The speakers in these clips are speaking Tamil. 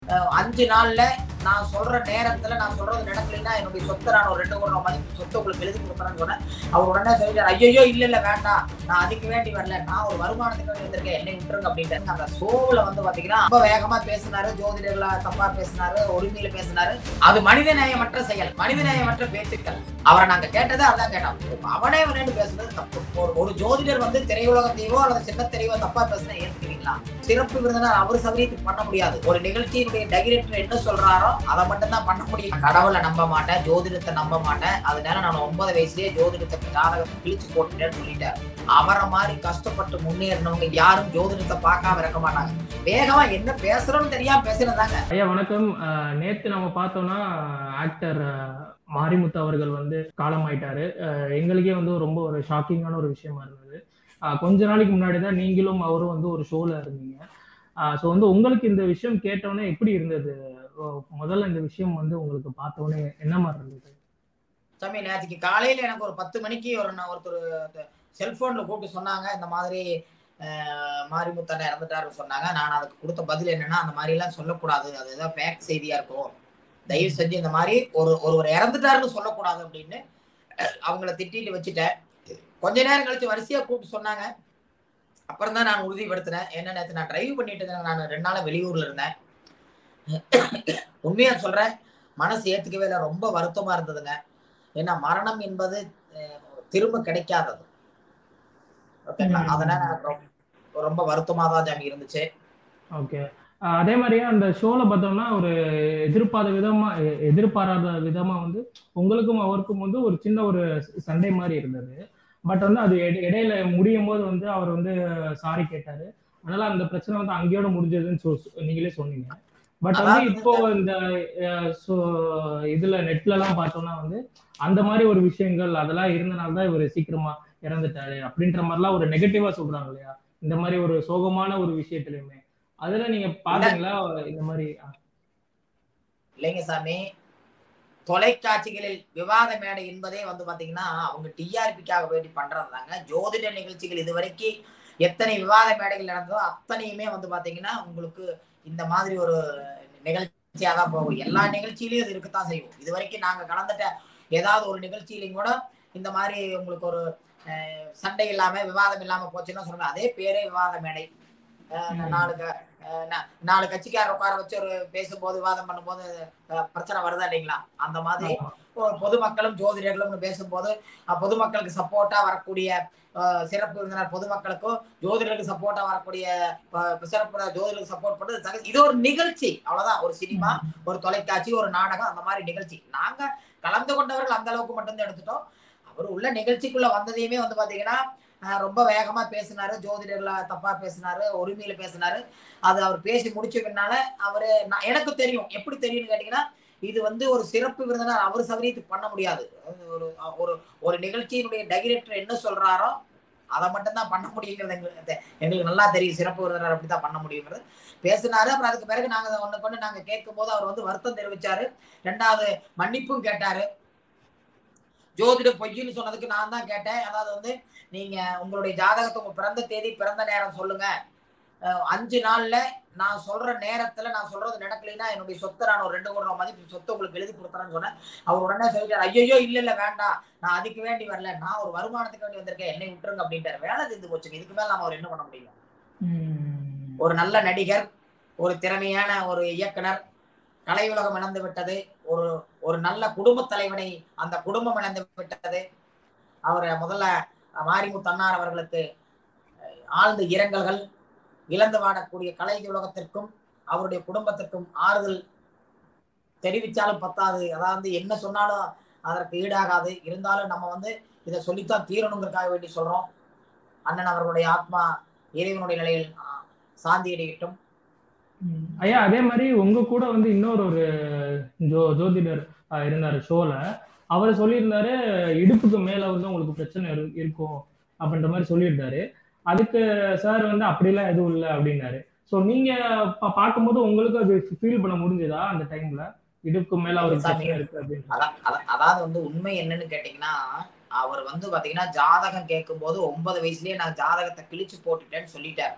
அஹ் அஞ்சு நாள்ல நான் சொல்ற நேரத்துல நான் சொல்றது நடக்கலைன்னா என்னுடைய சொத்தை நான் ஒரு ரெண்டு கோடி ரூபாய் மதிப்பு சொத்தை உங்களுக்கு எழுதி கொடுக்குறேன்னு சொன்னேன் அவர் உடனே சொல்லிட்டாரு ஐயோ இல்ல இல்ல வேண்டாம் நான் அதுக்கு வேண்டி வரல நான் ஒரு வருமானத்துக்கு வேண்டி வந்திருக்கேன் என்னை விட்டுருங்க அப்படின்ட்டு அந்த ஷோவில் வந்து பாத்தீங்கன்னா ரொம்ப வேகமா பேசினாரு ஜோதிடர்களா தப்பா பேசினாரு உரிமையில பேசினாரு அது மனித நேயமற்ற செயல் மனித நேயமற்ற பேச்சுக்கள் அவரை நாங்க கேட்டது அதான் கேட்டோம் அவனே அவனேன்னு பேசுனது தப்பு ஒரு- ஒரு ஜோதிடர் வந்து திரையுலகத்தையோ அல்லது சின்ன தெரியவோ தப்பா பேசினா ஏத்துக்கிறீங்களா சிறப்பு விருந்தினர் அவர் சௌகரியத்துக்கு பண்ண முடியாது ஒரு நிகழ்ச்சியினுடைய டைரக்டர் என்ன சொல்றாரோ அதை மட்டும் தான் பண்ண முடியும் கடவுளை நம்ப மாட்டேன் ஜோதிடத்தை நம்ப மாட்டேன் அதனால நான் ஒன்பது வயசுலயே ஜோதிடத்தை ஜாதகத்தை கிழிச்சு போட்டுட்டேன்னு சொல்லிட்டார் அவரை மாதிரி கஷ்டப்பட்டு முன்னேறினவங்க யாரும் ஜோதிடத்தை பார்க்காம இருக்க மாட்டாங்க வேகமா என்ன பேசுறோம்னு தெரியாம பேசுறதாங்க ஐயா வணக்கம் அஹ், நேத்து நம்ம பார்த்தோம்னா ஆக்டர் மாரிமுத்து அவர்கள் வந்து காலமாயிட்டாரு அஹ், எங்களுக்கே வந்து ரொம்ப ஒரு ஷாக்கிங்கான ஒரு விஷயமா இருந்தது அஹ், கொஞ்ச நாளைக்கு முன்னாடி தான் நீங்களும் அவரும் வந்து ஒரு ஷோல இருந்தீங்க ஸோ வந்து உங்களுக்கு இந்த விஷயம் கேட்டோன்னே எப்படி இருந்தது ஓ, முதல்ல இந்த விஷயம் வந்து உங்களுக்கு பார்த்தோன்னே என்ன மாதிரி இருந்தது சாமி நேற்றுக்கு காலையில எனக்கு ஒரு பத்து மணிக்கு ஒரு ந- ஒருத்தர் செல்போன்ல கூப்பிட்டு சொன்னாங்க இந்த மாதிரி அஹ், மாரிமுத்தண்ணன் இறந்துட்டாருன்னு சொன்னாங்க நான் அதுக்கு கொடுத்த பதில் என்னன்னா அந்த மாதிரி எல்லாம் சொல்லக்கூடாது அது ஏதாவது ஃபேக் செய்தியா இருக்கும் தயவு செஞ்சு இந்த மாதிரி ஒரு ஒருவர் இறந்துட்டாருன்னு சொல்லக்கூடாது அப்படின்னு அஹ், அவங்கள திட்டிட்டு வச்சுட்டேன் கொஞ்ச நேரம் கழிச்சு வரிசையா கூப்பிட்டு சொன்னாங்க அப்புறம் தான் நான் உறுதிப்படுத்தினேன் என்ன நேற்று நான் டிரைவ் பண்ணிட்டு இருந்தேன் நான் ரெண்டு நாளா வெளியூர்ல இருந்தேன் உண்மையா சொல்றேன் மனசு ஏத்துக்கவே இல்லை ரொம்ப வருத்தமா இருந்ததுங்க ஏன்னா மரணம் என்பது அஹ், திரும்ப கிடைக்காதது ஓகேங்களா ம். அதனால எனக்கு ரொம்ப- ரொம்ப வருத்தமா தான் ஜாமி இருந்துச்சு ஓகே அதே மாதிரியே அந்த ஷோல பார்த்தோம்னா ஒரு எதிர்பாராத விதமா எ- எதிர்பாராத விதமா வந்து உங்களுக்கும் அவருக்கும் வந்து ஒரு சின்ன ஒரு சண்டை மாதிரி இருந்தது பட் வந்து அது இடை- இடையில முடியும் போது வந்து அவர் வந்து சாரி கேட்டாரு அதனால அந்த பிரச்சனை வந்து அங்கேயோட முடிஞ்சதுன்னு சொ- நீங்களே சொன்னீங்க பட் வந்து அதாவது இப்போ இந்த அஹ், so இதுல நெட்ல எல்லாம் பார்த்தோம்னா வந்து அந்த மாதிரி ஒரு விஷயங்கள் அதெல்லாம் இருந்தனால தான் இவர் சீக்கிரமா இறந்துட்டாரு அப்படின்ற மாதிரிலாம் ஒரு நெகட்டிவா சொல்றாங்க இல்லையா இந்த மாதிரி ஒரு சோகமான ஒரு விஷயத்துலயுமே அதுல நீங்க பாத்தீங்களா இந்த மாதிரி இல்லைங்க சாமி தொலைக்காட்சிகளில் விவாத மேடை என்பதே வந்து பாத்தீங்கன்னா அவங்க டிஆர்பிக்காக வேண்டி பண்றதுதாங்க ஜோதிட நிகழ்ச்சிகள் இதுவரைக்கும் எத்தனை விவாத மேடைகள் நடந்ததோ அத்தனையுமே வந்து பாத்தீங்கன்னா உங்களுக்கு இந்த மாதிரி ஒரு நிகழ்ச்சியா தான் போகும் எல்லா நிகழ்ச்சியிலயும் இது இருக்கத்தான் செய்யும் இது வரைக்கும் நாங்க கலந்துட்ட ஏதாவது ஒரு நிகழ்ச்சியிலையும் கூட இந்த மாதிரி உங்களுக்கு ஒரு அஹ், சண்டை இல்லாம விவாதம் இல்லாம போச்சுன்னா சொல்லுங்க அதே பேரே விவாத மேடை அஹ், ம். நாலு க- அஹ், நா- நாலு கட்சிக்காரர் உட்கார வச்சு ஒரு பேசும்போது விவாதம் பண்ணும்போது அஹ், பிரச்சனை வருதா இல்லைங்களா அந்த மாதிரி ஒரு பொதுமக்களும் ஜோதிடர்களும் பேசும்போது அஹ், பொதுமக்களுக்கு சப்போர்ட்டா வரக்கூடிய அஹ், சிறப்பு விருந்தினர் பொதுமக்களுக்கும் ஜோதிடர்களுக்கு சப்போர்ட்டா வரக்கூடிய அஹ், சிறப்பு ஜோதிடர்களுக்கு சப்போர்ட் பண்றது சக- இது ஒரு நிகழ்ச்சி அவ்வளவுதான் ஒரு சினிமா ஒரு தொலைக்காட்சி ஒரு நாடகம் அந்த மாதிரி நிகழ்ச்சி நாங்க கலந்து கொண்டவர்கள் அந்த அளவுக்கு மட்டும்தான் எடுத்துட்டோம் அவர் உள்ள நிகழ்ச்சிக்குள்ள வந்ததையுமே வந்து பாத்தீங்கன்னா அஹ், ரொம்ப வேகமா பேசினாரு ஜோதிடர்கள தப்பா பேசினாரு உரிமையில பேசினாரு அது அவர் பேசி முடிச்ச பின்னால அவரு நான் எனக்கு தெரியும் எப்படி தெரியும்னு கேட்டீங்கன்னா இது வந்து ஒரு சிறப்பு விருந்தினர் அவர் சௌகரியத்துக்கு பண்ண முடியாது அது ஒரு ஒரு ஒரு நிகழ்ச்சியினுடைய டைரக்டர் என்ன சொல்றாரோ அதை மட்டும் தான் பண்ண முடியுங்கிறது எங்களுக்கு தெ- எங்களுக்கு நல்லா தெரியும் சிறப்பு விருந்தினர் அப்படி தான் பண்ண முடியுங்கிறது பேசினாரு அப்புறம் அதுக்கு பிறகு நாங்க ஒண்ணு கொண்டு நாங்க கேட்கும் போது அவர் வந்து வருத்தம் தெரிவிச்சாரு ரெண்டாவது மன்னிப்பும் கேட்டாரு ஜோதிட பொய்ன்னு சொன்னதுக்கு நான் தான் கேட்டேன் அதாவது வந்து நீங்க உங்களுடைய ஜாதகத்தை உங்க பிறந்த தேதி பிறந்த நேரம் சொல்லுங்க அஹ் அஞ்சு நாள்ல நான் சொல்ற நேரத்துல நான் சொல்றது நடக்கலைன்னா என்னுடைய சொத்தை நான் ஒரு ரெண்டு கோடி ரூபாய் மதிப்பு சொத்தை உங்களுக்கு எழுதி கொடுக்குறேன்னு சொன்னேன் அவர் உடனே சொல்லிட்டாரு ஐயோ இல்ல இல்ல வேண்டாம் நான் அதுக்கு வேண்டி வரல நான் ஒரு வருமானத்துக்கு வேண்டி வந்திருக்கேன் என்னை விட்டுருங்க அப்படின்ட்டாரு வேலை தெரிந்து போச்சுங்க இதுக்கு மேல நம்ம அவர் என்ன பண்ண முடியும் ம். ஒரு நல்ல நடிகர் ஒரு திறமையான ஒரு இயக்குனர் கலை உலகம் இழந்து விட்டது ஒரு ஒரு நல்ல குடும்ப தலைவனை அந்த குடும்பம் இழந்து விட்டது அவர் முதல்ல மாரிமுத்து அன்னார் அவர்களுக்கு அஹ், ஆழ்ந்த இரங்கல்கள் இழந்து வாடக்கூடிய கலை உலகத்திற்கும் அவருடைய குடும்பத்திற்கும் ஆறுதல் தெரிவிச்சாலும் பத்தாது அதாவது என்ன சொன்னாலும் அதற்கு ஈடாகாது இருந்தாலும் நம்ம வந்து இதை சொல்லித்தான் தீரணுங்கிறதுக்காக வேண்டி சொல்றோம் அண்ணன் அவர்களுடைய ஆத்மா இறைவனுடைய நிலையில் ஆஹ், சாந்தி அடையட்டும் ம். ஐயா அதே மாதிரி உங்க கூட வந்து இன்னொரு ஒரு ஜோ ஜோதிடர் அஹ், இருந்தாரு ஷோல அவர் சொல்லியிருந்தாரு இடுப்புக்கு மேல வந்து உங்களுக்கு பிரச்சனை இரு- இருக்கும் அப்படின்ற மாதிரி சொல்லியிருந்தாரு அதுக்கு சார் வந்து அப்படிலாம் எதுவும் இல்லை அப்படின்னாரு ஸோ நீங்க பா- பார்க்கும்போது உங்களுக்கு அது ஃபீல் பண்ண முடிஞ்சதா அந்த டைம்ல இடுப்புக்கு மேல அவருக்கு சாமி. பிரச்சனை இருக்கு அப்படின்னு அதான் அதான்- அதாவது வந்து உண்மை என்னன்னு கேட்டீங்கன்னா அவர் வந்து பாத்தீங்கன்னா ஜாதகம் கேட்கும்போது ஒன்பது வயசுலயே நான் ஜாதகத்தை கிழிச்சு போட்டுட்டேன்னு சொல்லிட்டாரு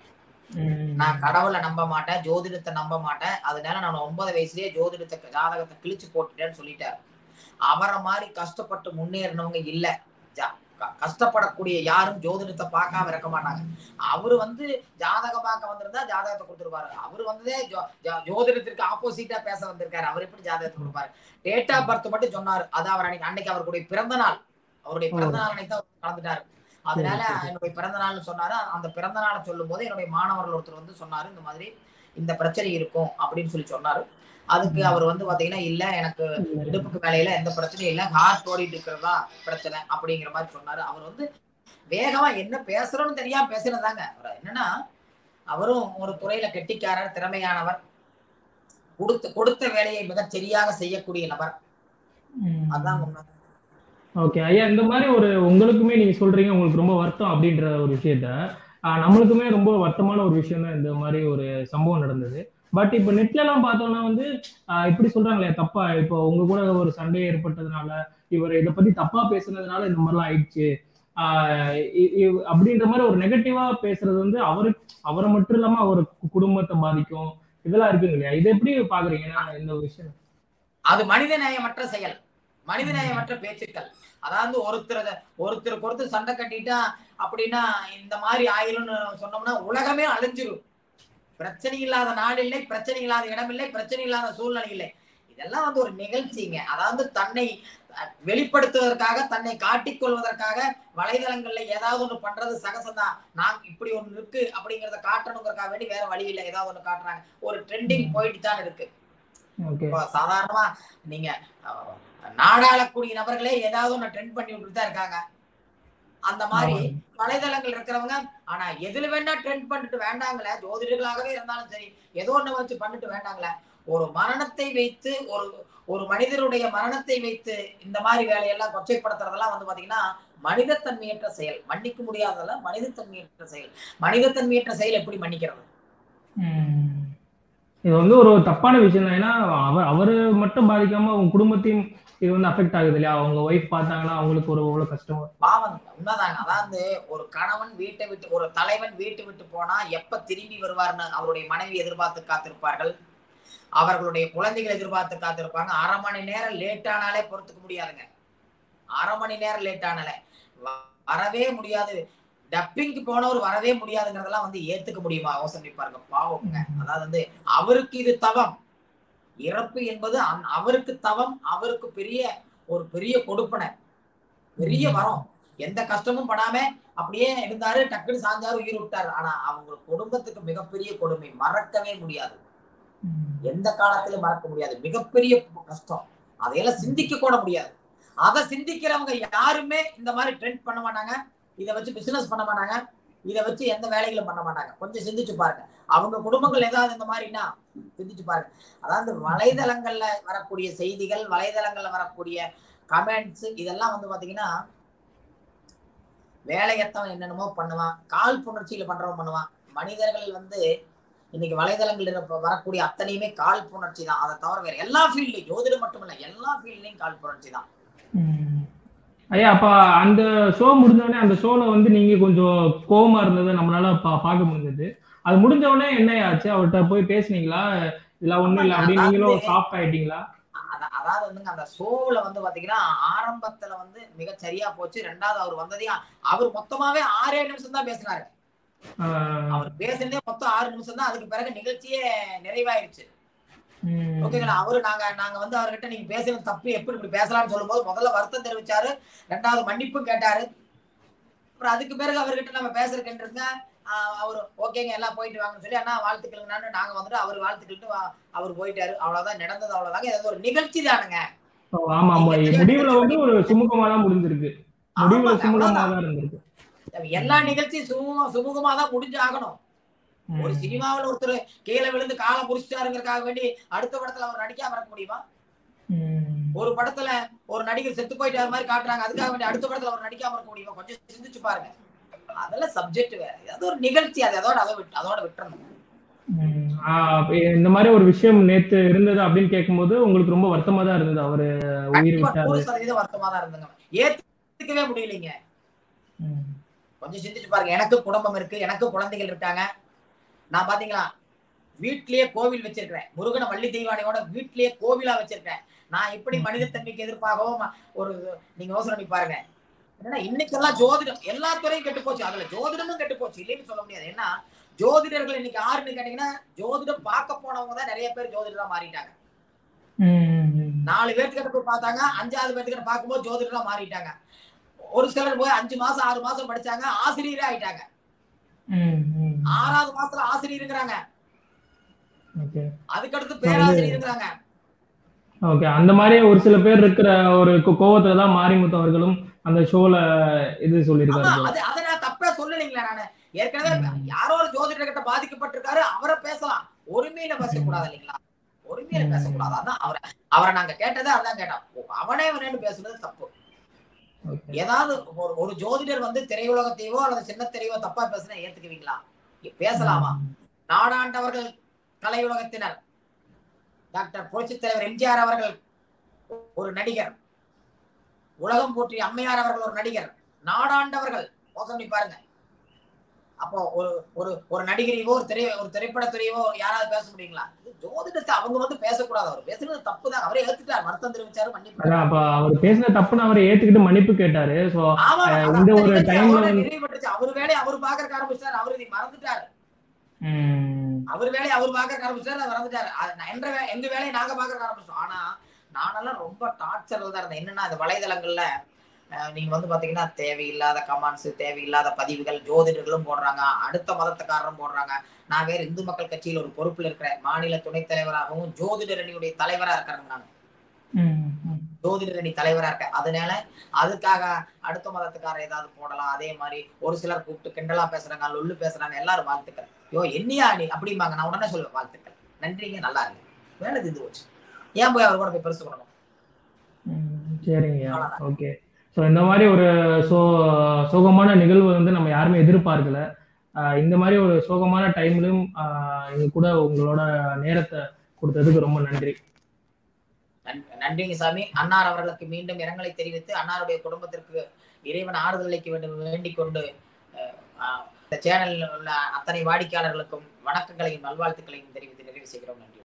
ம். நான் கடவுளை நம்ப மாட்டேன் ஜோதிடத்தை நம்ப மாட்டேன் அதனால நான் ஒன்பது வயசுலயே ஜோதிடத்தை ஜாதகத்தை கிழிச்சு போட்டுட்டேன்னு சொல்லிட்டாரு அவரை மாதிரி கஷ்டப்பட்டு முன்னேறினவங்க இல்ல ஜா- க- கஷ்டப்படக்கூடிய யாரும் ஜோதிடத்தை பார்க்காம இருக்க மாட்டாங்க அவரு வந்து ஜாதகம் பார்க்க வந்திருந்தா ஜாதகத்தை கொடுத்துருப்பாரு அவரு வந்ததே ஜோ- ஜோ- ஜோதிடத்திற்கு ஆப்போசிட்டா பேச வந்திருக்காரு அவர் எப்படி ஜாதகத்தை கொடுப்பாரு டேட் ஆஃப் பர்த் மட்டும் சொன்னாரு அது அவர் அன்னைக்கு அன்னைக்கு அவருடைய பிறந்த நாள் அவருடைய பிறந்த நாள் அன்னைக்கு தான் அவர் கலந்துட்டாரு அதனால சரி, சரி. என்னுடைய பிறந்த நாள்னு சொன்னாரு அந்த பிறந்த நாளை சொல்லும் போது என்னுடைய மாணவர்கள் ஒருத்தர் வந்து சொன்னாரு இந்த மாதிரி இந்த பிரச்சனை இருக்கும் அப்படின்னு சொல்லி சொன்னாரு அதுக்கு ம். அவர் வந்து பாத்தீங்கன்னா இல்ல எனக்கு இடுப்புக்கு வேலையில எந்த பிரச்சனையும் இல்ல ஹார்ட் ஓடிட்டு இருக்கிறதா பிரச்சனை அப்படிங்கிற மாதிரி சொன்னாரு அவர் வந்து வேகமா என்ன பேசுறோம்னு தெரியாம பேசுறதாங்க அவர் என்னன்னா அவரும் ஒரு துறையில கெட்டிக்காரர் திறமையானவர் கொடுத்த கொடுத்த வேலையை மிகச் சரியாக செய்யக்கூடிய நபர் ம். அதான் உண்மை ஓகே ஐயா இந்த மாதிரி ஒரு உங்களுக்குமே நீங்க சொல்றீங்க உங்களுக்கு ரொம்ப வருத்தம் அப்படின்ற ஒரு விஷயத்த ஆஹ், நம்மளுக்குமே ரொம்ப வருத்தமான ஒரு விஷயம் தான் இந்த மாதிரி ஒரு சம்பவம் நடந்தது பட் இப்போ நெட்ல எல்லாம் பார்த்தோம்னா வந்து ஆஹ், இப்படி சொல்றாங்களே தப்பா இப்போ உங்க கூட ஒரு சண்டை ஏற்பட்டதுனால இவர் இதை பத்தி தப்பா பேசுனதுனால இந்த மாதிரிலாம் ஆயிடுச்சு ஆஹ், இ- இ- அப்படின்ற மாதிரி ஒரு நெகட்டிவா பேசுறது வந்து அவரு அவரை மட்டும் இல்லாம அவர் குடும்பத்தை பாதிக்கும் இதெல்லாம் இருக்குங்க இல்லையா இதை எப்படி பாக்குறீங்க ஏன்னா இந்த விஷயம் அது மனித நேயமற்ற செயல் மனித நேயமற்ற பேச்சுக்கள் அதாவது ஒருத்தர் ஒருத்தருக்கு ஒருத்தர் சண்டை கட்டிட்டா அப்படின்னா இந்த மாதிரி ஆயிரும்னு சொன்னோம்னா உலகமே அழிஞ்சிரும் பிரச்சனை இல்லாத நாள் இல்லை பிரச்சனை இல்லாத இடம் இல்லை பிரச்சனை இல்லாத சூழ்நிலை இல்லை இதெல்லாம் வந்து ஒரு நிகழ்ச்சிங்க அதாவது தன்னை அஹ், வெளிப்படுத்துவதற்காக தன்னை காட்டிக் கொள்வதற்காக வலைதளங்கள்ல ஏதாவது ஒண்ணு பண்றது சகசம்தான் நான் இப்படி ஒண்ணு இருக்கு அப்படிங்கறத காட்டணுங்கிறதுக்காக வேண்டி வேற வழி இல்லை ஏதாவது ஒண்ணு காட்டுறாங்க ஒரு ட்ரெண்டிங் போயிட்டு தான் இருக்கு ஓகே இப்போ சாதாரணமா நீங்க அஹ், நாடாளக்கூடிய நபர்களே ஏதாவது ஒண்ணு ட்ரெண்ட் பண்ணி விட்டுட்டு தான் இருக்காங்க அந்த மாதிரி வலைதளங்கள் இருக்கிறவங்க ஆனா எதுல வேணா ட்ரெண்ட் பண்ணிட்டு வேண்டாங்களே ஜோதிடர்களாகவே இருந்தாலும் சரி ஏதோ ஒண்ணு வச்சு பண்ணிட்டு வேண்டாங்களே ஒரு மரணத்தை வைத்து ஒரு ஒரு மனிதருடைய மரணத்தை வைத்து இந்த மாதிரி வேலையெல்லாம் கொச்சைப்படுத்துறதெல்லாம் வந்து பாத்தீங்கன்னா மனிதத்தன்மையற்ற செயல் மன்னிக்க முடியாததெல்லாம் மனிதத்தன்மையற்ற செயல் மனிதத்தன்மையற்ற செயல் எப்படி மன்னிக்கிறது ம். இது வந்து ஒரு தப்பான விஷயம் தான் ஏன்னா அவர் அவரு மட்டும் பாதிக்காம அவங்க குடும்பத்தையும் இது வந்து அஃபெக்ட் ஆகுது இல்லையா அவங்க ஒய்ஃப் பார்த்தாங்கன்னா அவங்களுக்கு ஒரு எவ்வளவு கஷ்டம் வரும். பாவம் உண்மைதாங்க அதாவது ஒரு கணவன் வீட்டை விட்டு ஒரு தலைவன் வீட்டை விட்டு போனா எப்ப திரும்பி வருவார்னு அவருடைய மனைவி எதிர்பார்த்து காத்திருப்பார்கள் அவர்களுடைய குழந்தைகள் எதிர்பார்த்து காத்திருப்பாங்க அரை மணி நேரம் லேட் ஆனாலே பொறுத்துக்க முடியாதுங்க அரை மணி நேரம் லேட் ஆனாலே வ- வரவே முடியாது டப்பிங்க்கு போனவர் வரவே முடியாதுங்கிறதெல்லாம் வந்து ஏத்துக்க முடியுமா யோசனை பாருங்க பாவம்ங்க அதாவது வந்து அவருக்கு இது தவம் இறப்பு என்பது அந்த- அவருக்கு தவம் அவருக்கு பெரிய ஒரு பெரிய கொடுப்பனை பெரிய வரம் எந்த கஷ்டமும் படாம அப்படியே இருந்தாரு டக்குன்னு சாஞ்சாரு உயிர் விட்டாரு ஆனா அவங்க குடும்பத்துக்கு மிகப்பெரிய கொடுமை மறக்கவே முடியாது எந்த காலத்திலும் மறக்க முடியாது மிகப்பெரிய கஷ்டம் அதையெல்லாம் சிந்திக்க கூட முடியாது அதை சிந்திக்கிறவங்க யாருமே இந்த மாதிரி ட்ரெண்ட் பண்ண மாட்டாங்க இதை வச்சு பிசினஸ் பண்ண மாட்டாங்க இதை வச்சு எந்த வேலைகளும் பண்ண மாட்டாங்க கொஞ்சம் சிந்திச்சு பாருங்க அவங்க குடும்பங்கள் ஏதாவது இந்த மாதிரினா சிந்திச்சு பாருங்க அதாவது வலைதளங்கள்ல வரக்கூடிய செய்திகள் வலைதளங்கள்ல வரக்கூடிய கமெண்ட்ஸ் இதெல்லாம் வந்து பாத்தீங்கன்னா வேலையத்தவன் என்னென்னமோ பண்ணுவான் கால் புணர்ச்சியில பண்றவன் பண்ணுவான் மனிதர்கள் வந்து இன்னைக்கு வலைதளங்கள் இருப்ப- வரக்கூடிய அத்தனையுமே கால் புணர்ச்சி தான் அதை தவிர வேற எல்லா ஃபீல்ட்லயும் ஜோதிடம் மட்டுமல்ல எல்லா ஃபீல்ட்லயும் கால் புணர்ச்சி தான் ம். ஐயா அப்ப அந்த ஷோ முடிஞ்ச அந்த ஷோல வந்து நீங்க கொஞ்சம் கோவமா இருந்ததை நம்மளால பா- பார்க்க முடிஞ்சது அது முடிஞ்ச உடனே என்ன ஆச்சு அவர்கிட்ட போய் பேசுனீங்களா இல்ல ஒண்ணும் இல்ல அப்படி நீங்களும் சாஃப்ட் ஆயிட்டீங்களா அத- அதாவது வந்துங்க அந்த ஷோவுல வந்து பாத்தீங்கன்னா ஆரம்பத்துல வந்து மிக சரியா போச்சு ரெண்டாவது அவர் வந்ததையும் அவர் மொத்தமாவே ஆறே நிமிஷம் தான் பேசினாரு ஆஹ் அவர் பேசுனதே மொத்தம் ஆறு நிமிஷம் தான் அதுக்கு பிறகு நிகழ்ச்சியே நிறைவாயிருச்சு ம். ஓகேங்களா அவரு நாங்க நாங்க வந்து அவர்கிட்ட நீங்க பேசுறது தப்பு எப்படி இப்படி பேசலாம்னு சொல்லும்போது முதல்ல வருத்தம் தெரிவிச்சாரு ரெண்டாவது மன்னிப்பும் கேட்டாரு அப்புறம் அதுக்கு பிறகு அவர்கிட்ட நம்ம பேசுறதுக்குன்றதுங்க அவரு ஓகேங்க எல்லாம் போயிட்டு வாங்கன்னு சொல்லி அண்ணா வாழ்த்துக்களுங்கன்னு நாங்க வந்துட்டு அவர் வாழ்த்துக்கிட்டு வா- அவர் போயிட்டாரு அவ்வளவுதான் நடந்தது அவ்வளவுதாங்க இது ஒரு நிகழ்ச்சி தானுங்க ஓ, ஆமா ஆமா முடிவுல வந்து ஒரு சுமூகமா தான் முடிஞ்சிருக்கு முடிவுல ஆமாங்க, சுமூகமா அவ்வளவுதான். தான் இருந்திருக்கு எல்லா நிகழ்ச்சியும் சுமூக சுமூகமா தான் முடிஞ்சு ஆகணும் ஒரு ம். சினிமாவில் ஒருத்தர் கீழே விழுந்து காலை புடிச்சிட்டாருங்கிறதுக்காக வேண்டி அடுத்த படத்துல அவர் நடிக்காம இருக்க முடியுமா ம். ஒரு படத்துல ஒரு நடிகர் செத்து போயிட்டாரு மாதிரி காட்டுறாங்க அதுக்காக வேண்டி அடுத்த படத்துல அவர் நடிக்காம இருக்க முடியுமா கொஞ்சம் சிந்திச்சு பாருங்க அதெல்லாம் சப்ஜெக்ட் வேற அது ஒரு நிகழ்ச்சி அது அதோட அதை விட்டு அதோட விட்டுறணும் ம். ஆஹ் அப்ப இந்த மாதிரி ஒரு விஷயம் நேத்து இருந்தது அப்படின்னு கேட்கும்போது உங்களுக்கு ரொம்ப வருத்தமா தான் இருந்தது அவரு உயிர் கண்டிப்பா விட்டாரு நூறு சதவீதம் வருத்தமா தான் இருந்துங்க ஏத்துக்கவே முடியலைங்க ம். கொஞ்சம் சிந்திச்சு பாருங்க எனக்கு குடும்பம் இருக்கு எனக்கு குழந்தைகள் இருக்காங்க நான் பாத்தீங்களா வீட்லயே கோவில் வச்சிருக்கிறேன் முருகனை வள்ளி தெய்வானையோட வீட்லயே கோவிலா வச்சிருக்கேன் நான் எப்படி மனிதத்தன்மைக்கு எதிர்ப்பாகவும் ஒரு நீங்க யோசனை பண்ணி பாருங்க என்னன்னா இன்னைக்கெல்லாம் ஜோதிடம் எல்லா துறையும் கெட்டு போச்சு அதுல ஜோதிடமும் கெட்டு போச்சு இல்லைன்னு சொல்ல முடியாது ஏன்னா ஜோதிடர்கள் இன்னைக்கு யாருன்னு கேட்டீங்கன்னா ஜோதிடம் பார்க்க போனவங்க தான் நிறைய பேர் ஜோதிடரா மாறிட்டாங்க நாலு பேர்த்துக்கிட்ட போய் பார்த்தாங்க அஞ்சாவது பேர்த்துக்கிட்ட பார்க்கும்போது ஜோதிடரா மாறிட்டாங்க ஒரு சிலர் போய் அஞ்சு மாசம் ஆறு மாசம் படிச்சாங்க ஆசிரியரே ஆயிட்டாங்க ஆறாவது மாசத்துல ஆசிரியருங்கிறாங்க ஓகே அதுக்கடுத்து பேராசிரியருங்கிறாங்க ஓகே அந்த மாதிரி ஒரு சில பேர் இருக்கிற ஒரு கோ- கோவத்துல தான் மாரிமுத்து அவர்களும் அந்த ஷோல இது ஆமா சொல்லியிருக்காரு அது அதை நான் தப்பா சொல்லலைங்களா நானு ஏற்கனவே ம். யாரோ ஒரு ஜோதிடர் கிட்ட பாதிக்கப்பட்டிருக்காரு அவரை பேசலாம் ஒருமையில பேசக்கூடாது இல்லைங்களா ஒருமையில ம். பேசக்கூடாது அதான் அவரை அவரை நாங்க கேட்டதே அதான் கேட்டோம் ஓ, அவனே அவனேன்னு பேசுனது தப்பு ஓகே ஏதாவது ஒரு ஒரு ஜோதிடர் வந்து திரையுலகத்தையோ அல்லது சின்ன திரையோ தப்பா பேசுனா ஏத்துக்குவீங்களா பேசலாமா நாடாண்டவர்கள் கலையுலகத்தினர் டாக்டர் புரட்சித் தலைவர் எம்ஜிஆர் அவர்கள் ஒரு நடிகர் உலகம் போற்றிய அம்மையார் அவர்கள் ஒரு நடிகர் நாடாண்டவர்கள் யோசனை பண்ணி பாருங்க அப்போ ஒரு ஒரு ஒரு நடிகரையோ ஒரு திரை ஒரு திரைப்படத்துறையோ யாராவது பேச முடியுங்களா இது ஜோதிடத்தை அவங்க வந்து பேசக்கூடாது அவர் பேசுறது தப்பு தான் அவரே ஏத்துட்டார் வருத்தம் தெரிவிச்சாரு மன்னிப்பு அதான் அப்ப அவர் பேசின தப்புன்னு அவரை ஏத்துக்கிட்டு மன்னிப்பு கேட்டாரு சோ ஆமா அஹ் அது இந்த அந்த ஒரு நிகழ்ச்சி timeல அவரோட வந்து- நிறைவுபட்டுச்சு அவர் வேலையை அவர் பாக்குறக்க ஆரம்பிச்சாரு அவர் இதை மறந்துட்டாரு அவர் வேலையை அவர் பாக்குறக்க ஆரம்பிச்சாரு அவர் மறந்துட்டாரு அது நான் என்ற வே- எங்க வேலையை நாங்க பாக்குறக்க ஆரம்பிச்சோம் ஆனா நானெல்லாம் ரொம்ப டார்ச்சர்ல தான் இருந்தேன் என்னன்னா இந்த வலைதளங்கள்ல அஹ், நீங்க வந்து பாத்தீங்கன்னா தேவையில்லாத கமெண்ட்ஸ் தேவையில்லாத பதிவுகள் ஜோதிடர்களும் போடுறாங்க அடுத்த மதத்துக்காரரும் போடுறாங்க நான் வேற இந்து மக்கள் கட்சியில் ஒரு பொறுப்புல இருக்கிறேன் மாநில துணைத் தலைவராகவும் ஜோதிடர் அணியுடைய தலைவரா இருக்கிறேன் நான் ஜோதிடர் அணி தலைவரா இருக்கேன் அதனால அதுக்காக அடுத்த மதத்துக்காரர் ஏதாவது போடலாம் அதே மாதிரி ஒரு சிலர் கூப்பிட்டு கிண்டலா பேசுறாங்க லொல்லு பேசுறாங்க எல்லாரும் வாழ்த்துக்கள் யோ என்னையா நீ அப்படிம்பாங்க நான் உடனே சொல்லுவேன் வாழ்த்துக்கள் நன்றிங்க நல்லா இருக்கு வேலை தீர்ந்து போச்சு ஏன் போய் அவர் கூட போய் பெருசு பண்ணணும் சரிங்க ஓகே ஸோ இந்த மாதிரி ஒரு சோ சோகமான நிகழ்வு வந்து நம்ம யாருமே எதிர்பார்க்கல ஆஹ் இந்த மாதிரி ஒரு சோகமான டைம்லயும் எங்க கூட உங்களோட நேரத்தை கொடுத்ததுக்கு ரொம்ப நன்றி நன்- நன்றிங்க சாமி அன்னார் அவர்களுக்கு மீண்டும் இரங்கலை தெரிவித்து அன்னாருடைய குடும்பத்திற்கு இறைவன் ஆறுதல் அளிக்க வேண்டும் வேண்டிக் கொண்டு அஹ், ஆஹ், இந்த சேனலில் உள்ள அத்தனை வாடிக்கையாளர்களுக்கும் வணக்கங்களையும் நல்வாழ்த்துக்களையும் தெரிவித்து நிறைவு செய்கிறோம் நன்றி